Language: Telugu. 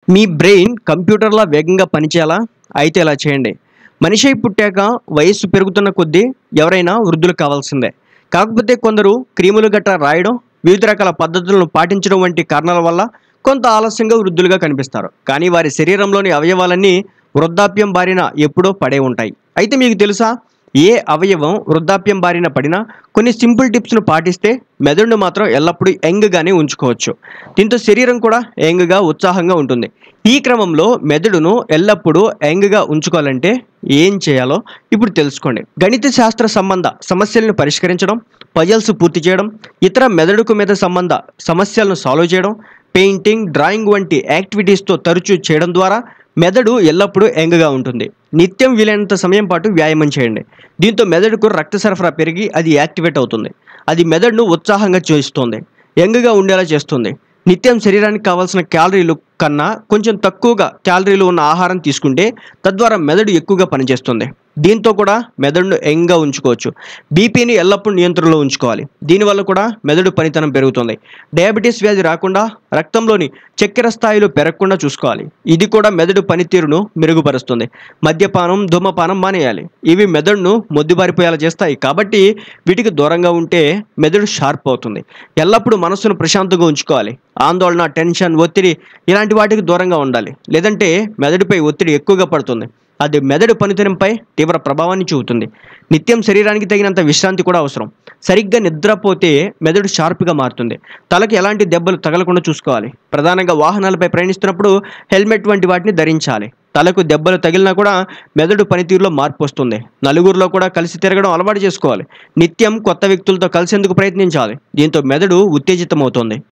మీ బ్రెయిన్ కంప్యూటర్లా వేగంగా పనిచేయాలా అయితే ఇలా చేయండి మనిషి అయి పుట్టాక వయస్సు పెరుగుతున్న కొద్దీ ఎవరైనా వృద్ధులు కావాల్సిందే కాకపోతే కొందరు క్రీములు గట్రా రాయడం వివిధ రకాల పద్ధతులను పాటించడం వంటి కారణాల వల్ల కొంత ఆలస్యంగా వృద్ధులుగా కనిపిస్తారు కానీ వారి శరీరంలోని అవయవాలన్నీ వృద్ధాప్యం బారిన ఎప్పుడో పడే ఉంటాయి అయితే మీకు తెలుసా ఏ అవయవం వృద్ధాప్యం బారిన పడినా కొన్ని సింపుల్ టిప్స్ను పాటిస్తే మెదడును మాత్రం ఎల్లప్పుడూ యంగ్గానే ఉంచుకోవచ్చు దీంతో శరీరం కూడా యంగ్గా ఉత్సాహంగా ఉంటుంది ఈ క్రమంలో మెదడును ఎల్లప్పుడూ యంగ్గా ఉంచుకోవాలంటే ఏం చేయాలో ఇప్పుడు తెలుసుకోండి గణిత శాస్త్ర సంబంధ సమస్యలను పరిష్కరించడం పజల్స్ పూర్తి చేయడం ఇతర మెదడుకు మీద సంబంధ సమస్యలను సాల్వ్ చేయడం పెయింటింగ్ డ్రాయింగ్ వంటి యాక్టివిటీస్తో తరచూ చేయడం ద్వారా మెదడు ఎల్లప్పుడూ యంగ్గా ఉంటుంది నిత్యం వీలైనంత సమయం పాటు వ్యాయామం చేయండి దీంతో మెదడుకు రక్త సరఫరా పెరిగి అది యాక్టివేట్ అవుతుంది అది మెదడును ఉత్సాహంగా చేస్తుంది యంగ్గా ఉండేలా చేస్తుంది నిత్యం శరీరానికి కావాల్సిన క్యాలరీలు కన్నా కొంచెం తక్కువగా క్యాలరీలు ఉన్న ఆహారం తీసుకుంటే తద్వారా మెదడు ఎక్కువగా పనిచేస్తుంది దీంతో కూడా మెదడును యంగ్గా ఉంచుకోవచ్చు బీపీని ఎల్లప్పుడూ నియంత్రణలో ఉంచుకోవాలి దీనివల్ల కూడా మెదడు పనితనం పెరుగుతుంది డయాబెటీస్ వ్యాధి రాకుండా రక్తంలోని చక్కెర స్థాయిలు పెరగకుండా చూసుకోవాలి ఇది కూడా మెదడు పనితీరును మెరుగుపరుస్తుంది మద్యపానం ధూమపానం మానేయాలి ఇవి మెదడును మొద్దుబారిపోయేలా చేస్తాయి కాబట్టి వీటికి దూరంగా ఉంటే మెదడు షార్ప్ అవుతుంది ఎల్లప్పుడూ మనస్సును ప్రశాంతంగా ఉంచుకోవాలి ఆందోళన టెన్షన్ ఒత్తిడి ఇలాంటి వాటికి దూరంగా ఉండాలి లేదంటే మెదడుపై ఒత్తిడి ఎక్కువగా పడుతుంది అది మెదడు పనితనంపై తీవ్ర ప్రభావాన్ని చూపుతుంది నిత్యం శరీరానికి తగినంత విశ్రాంతి కూడా అవసరం సరిగ్గా నిద్రపోతే మెదడు షార్ప్గా మారుతుంది తలకి ఎలాంటి దెబ్బలు తగలకుండా చూసుకోవాలి ప్రధానంగా వాహనాలపై ప్రయాణిస్తున్నప్పుడు హెల్మెట్ వంటి వాటిని ధరించాలి తలకు దెబ్బలు తగిలినా కూడా మెదడు పనితీరులో మార్పు వస్తుంది నలుగురిలో కూడా కలిసి తిరగడం అలవాటు చేసుకోవాలి నిత్యం కొత్త వ్యక్తులతో కలిసేందుకు ప్రయత్నించాలి దీంతో మెదడు ఉత్తేజితమవుతుంది